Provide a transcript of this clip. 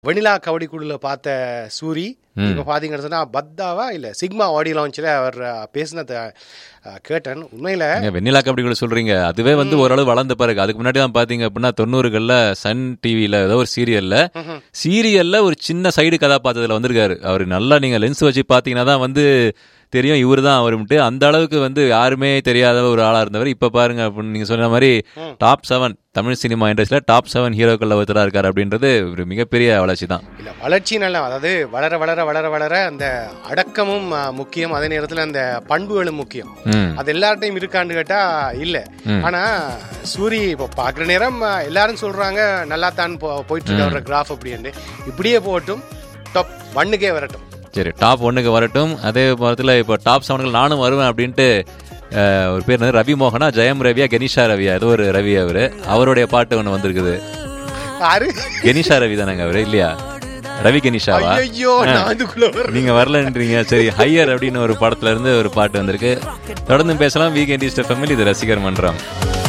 Vanilla kabaddi குழுல பார்த்த சூரி இப்ப பாத்தீங்கன்னு சொன்னா பத்தாவா இல்ல சிக்மா ஆடியோ லான்ச்ல அவர் அஹ், பேசினத அஹ், கேட்டேன் உண்மையில நீங்க வெண்ணிலா கபடி கூட சொல்றீங்க அதுவே வந்து ஓரளவு வளர்ந்த பிறகு அதுக்கு முன்னாடி தான் பாத்தீங்க அப்படின்னா தொண்ணூறுகள்ல சன் டிவில ஏதோ ஒரு சீரியல்ல சீரியல்ல ஒரு சின்ன சைடு கதாபாத்திரத்துல வந்திருக்காரு அவர் நல்லா நீங்க லென்ஸ் வச்சு பாத்தீங்கன்னா தான் வந்து தெரியும் இவர் தான் அவருன்ட்டு அந்த அளவுக்கு வந்து யாருமே தெரியாத ஒரு ஆளா இருந்தவர் இப்ப பாருங்க அப்படின்னு நீங்க சொன்ன மாதிரி டாப் செவன் தமிழ் சினிமா இண்டஸ்ட்ரியில டாப் செவன் ஹீரோக்கள்ல ஒருத்தரா இருக்காரு அப்படின்றது ஒரு மிகப்பெரிய வளர்ச்சி தான் இல்ல வளர்ச்சி நல்லா அதாவது வளர வளர வளர வளர அந்த அடக்கமும் அஹ், முக்கியம் அதே நேரத்துல அந்த பண்புகளும் முக்கியம் ம் அது எல்லார்ட்டையும் இருக்கான்னு கேட்டா இல்ல ஆனா சூரி இப்போ பாக்குற நேரம் அஹ், எல்லாரும் சொல்றாங்க நல்லா தான் போயிட்டு இருக்க ஒரு கிராஃப் அப்படின்னு இப்படியே போட்டும் டாப் ஒன்னுக்கே வரட்டும் சரி டாப் ஒன்றுக்கு வரட்டும் அதே நேரத்தில் இப்போ டாப் செவனுக்கு நானும் வருவேன் அப்படின்ட்டு அஹ், ஒரு பேர் வந்து ரவி மோகனா ஜெயம் ரவியா கெனிஷா ரவியா ஏதோ ஒரு ரவி அவரு அவருடைய பாட்டு ஒன்று வந்திருக்குது யாரு கெனிஷா ரவி தானேங்க அவரு இல்லையா ரவி கெனிஷாவா ஐயோ நான் அதுக்குள்ள வர்றேன். நீங்க வரலன்றீங்க சரி ஹையர் அப்படின்னு ஒரு படத்துல இருந்து ஒரு பாட்டு வந்திருக்கு தொடர்ந்து பேசலாம் வீக்கெண்ட் ஈஸ்டர் ஃபேமிலி இது ரசிகர் மன்றம்